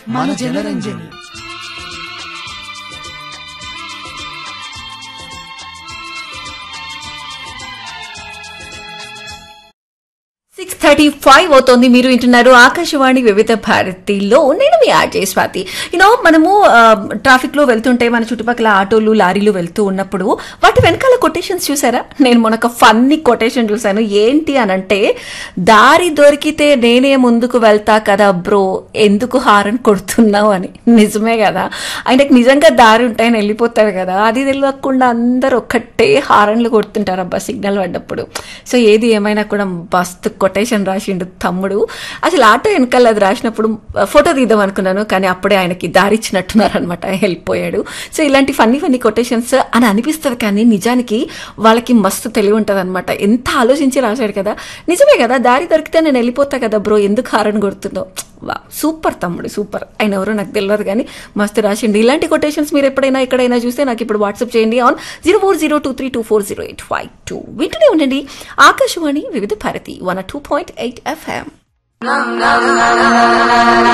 మన Janaranjani six thirty five అవుతోంది మీరు వింటున్నారు ఆకాశవాణి వివిధ భారతిలో నేను మీ ఆర్జే స్వాతి యూనో మనము ట్రాఫిక్ లో వెళ్తుంటే మన చుట్టుపక్కల ఆటోలు లారీలు వెళ్తూ ఉన్నప్పుడు వాటి వెనకాల కొటేషన్స్ చూసారా నేను మొనొక ఫన్నీ కొటేషన్ చూశాను ఏంటి అని అంటే దారి దొరికితే నేనే ముందుకు వెళ్తా కదా బ్రో ఎందుకు హారన్ కొడుతున్నావు అని నిజమే కదా ఆయనకు నిజంగా దారి ఉంటాయని వెళ్ళిపోతాడు కదా అది తెలియకుండా అందరు ఒక్కటే హారన్లు కొడుతుంటారు అబ్బా సిగ్నల్ పడ్డప్పుడు సో ఏది ఏమైనా కూడా మస్తు కొటేషన్ రాసిండు తమ్ముడు అసలు ఆటో వెనకాల అది రాసినప్పుడు ఫోటో తీద్దాం అనుకున్నాను కానీ అప్పుడే ఆయనకి దారి ఇచ్చినట్టున్నారు అనమాట వెళ్ళిపోయాడు సో ఇలాంటి ఫన్నీ ఫన్నీ కొటేషన్స్ అని అనిపిస్తుంది కానీ నిజానికి వాళ్ళకి మస్తు తెలివి ఉంటుంది అనమాట ఎంత ఆలోచించి రాశాడు కదా నిజమే కదా దారి దొరికితే నేను వెళ్ళిపోతా కదా బ్రో ఎందుకు హారన్ కొడుతుందో వా సూపర్ తమ్ముడు సూపర్ ఆయన ఎవరో నాకు తెలియదు కానీ మస్తు రాసిండు ఇలాంటి కొటేషన్స్ మీరు ఎప్పుడైనా ఎక్కడైనా చూస్తే నాకు ఇప్పుడు వాట్సాప్ చేయండి on zero four zero two three two four zero eight five two వింటూనే ఉండండి Akashvani Vividh Bharati one two point eight FM